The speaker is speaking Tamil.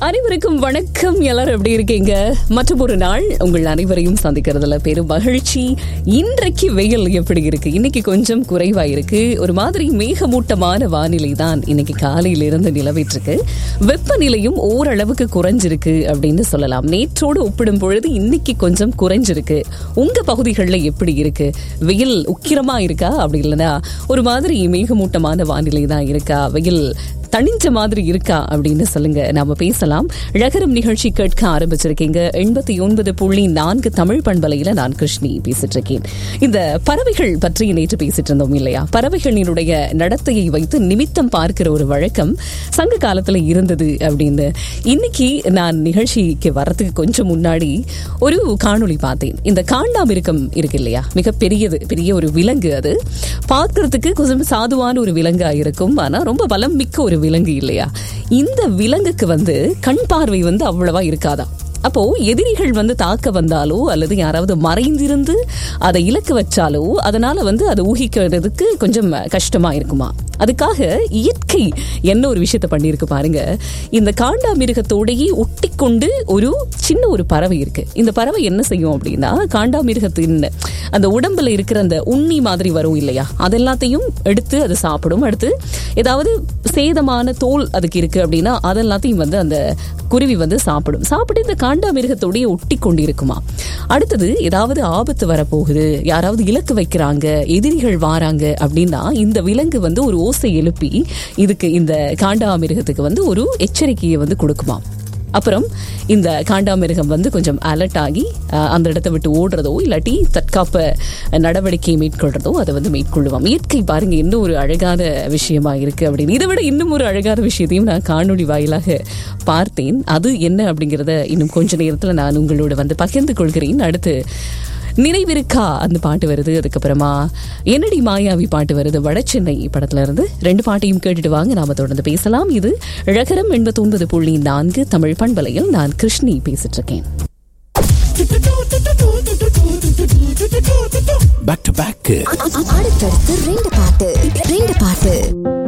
அனைவருக்கும் வணக்கம் எல்லாரும் எப்படி இருக்கீங்க மற்றும் ஒரு நாள் உங்கள் அனைவரையும் சந்திக்கிறதுல பெரும் மகிழ்ச்சி இன்றைக்கு வெயில் எப்படி இருக்கு இன்னைக்கு கொஞ்சம் குறைவா இருக்கு ஒரு மாதிரி மேகமூட்டமான வானிலை தான் இன்னைக்கு காலையில இருந்து நிலவிட்டு இருக்கு வெப்பநிலையும் ஓரளவுக்கு குறைஞ்சிருக்கு அப்படின்னு சொல்லலாம் நேற்றோடு ஒப்பிடும் பொழுது இன்னைக்கு கொஞ்சம் குறைஞ்சிருக்கு உங்க பகுதிகளில் எப்படி இருக்கு வெயில் உக்கிரமா இருக்கா அப்படி இல்லைன்னா ஒரு மாதிரி மேகமூட்டமான வானிலை தான் இருக்கா வெயில் தணிஞ்ச மாதிரி இருக்கா அப்படின்னு சொல்லுங்க நாம பேசலாம் ழகரம் நிகழ்ச்சி கேட்க ஆரம்பிச்சிருக்கீங்க எண்பத்தி ஒன்பது புள்ளி நான்கு தமிழ் பண்பலையில நான் கிருஷ்ணி பேசிட்டு இருக்கேன் இந்த பறவைகள் பற்றி நேற்று பேசிட்டு இருந்தோம் இல்லையா பறவைகளினுடைய நடத்தையை வைத்து நிமித்தம் பார்க்கிற ஒரு வழக்கம் சங்க காலத்துல இருந்தது அப்படின்னு இன்னைக்கு நான் நிகழ்ச்சிக்கு வர்றதுக்கு கொஞ்சம் முன்னாடி ஒரு காணொளி பார்த்தேன் இந்த காண்டாமிருகம் இருக்கு இல்லையா மிக பெரியது பெரிய ஒரு விலங்கு அது பார்க்கறதுக்கு கொஞ்சம் சாதுவான ஒரு விலங்கா இருக்கும் ஆனா ரொம்ப பலம் மிக்க ஒரு விலங்கு இல்லையா இந்த விலங்குக்கு வந்து கண் பார்வை வந்து அவ்வளவா இருக்காதா அப்போ எதிரிகள் வந்து தாக்க வந்தாலோ அல்லது யாராவது மறைந்திருந்து அதை இலக்கு வச்சாலோ அதனால வந்து அதை ஊகிக்கிறதுக்கு கொஞ்சம் கஷ்டமா இருக்குமா அதுக்காக இயற்கை என்ன ஒரு விஷயத்த பண்ணியிருக்கு பாருங்க இந்த காண்டாமிருகத்தோடையே ஒட்டி கொண்டு ஒரு சின்ன ஒரு பறவை இருக்கு இந்த பறவை என்ன செய்யும் அப்படின்னா காண்டாமிருகத்தின் அந்த உடம்புல இருக்கிற அந்த உண்ணி மாதிரி வரும் இல்லையா அதெல்லாத்தையும் எடுத்து அது சாப்பிடும் அடுத்து ஏதாவது சேதமான தோல் அதுக்கு இருக்கு அப்படின்னா அதெல்லாத்தையும் வந்து அந்த குருவி வந்து சாப்பிடும் சாப்பிட்டு இந்த காண்டாமிருகத்தோடைய ஒட்டி கொண்டு இருக்குமா அடுத்தது ஏதாவது ஆபத்து வரப்போகுது யாராவது இலக்கு வைக்கிறாங்க எதிரிகள் வாராங்க அப்படின்னா இந்த விலங்கு வந்து ஒரு ஓசை எழுப்பி இதுக்கு இந்த காண்டாமிருகத்துக்கு வந்து ஒரு எச்சரிக்கையை வந்து கொடுக்குமா அப்புறம் இந்த காண்டாமிருகம் வந்து கொஞ்சம் அலர்ட் ஆகி அந்த இடத்தை விட்டு ஓடுறதோ இல்லாட்டி தற்காப்பு நடவடிக்கை மேற்கொள்றதோ அதை வந்து மேற்கொள்ளுவோம் இயற்கை பாருங்க இன்னும் ஒரு அழகான விஷயமா இருக்கு அப்படின்னு இதை விட இன்னும் ஒரு அழகான விஷயத்தையும் நான் காணொலி வாயிலாக பார்த்தேன் அது என்ன அப்படிங்கிறத இன்னும் கொஞ்ச நேரத்தில் நான் உங்களோட வந்து பகிர்ந்து கொள்கிறேன் அடுத்து நினைவிருக்கா அந்த பாட்டு வருது அதுக்கப்புறமா என்னடி மாயாவி பாட்டு வருது வடச்சென்னை படத்துல இருந்து ரெண்டு பாட்டையும் கேட்டுட்டு வாங்க நாம தொடர்ந்து பேசலாம் இது ழகரம் எண்பத்தி ஒன்பது புள்ளி நான்கு தமிழ் பண்பலையில் நான் கிருஷ்ணி பேசிட்டு இருக்கேன் பேக் டு பேக் அடுத்தடுத்து ரெண்டு பாட்டு ரெண்டு பாட்டு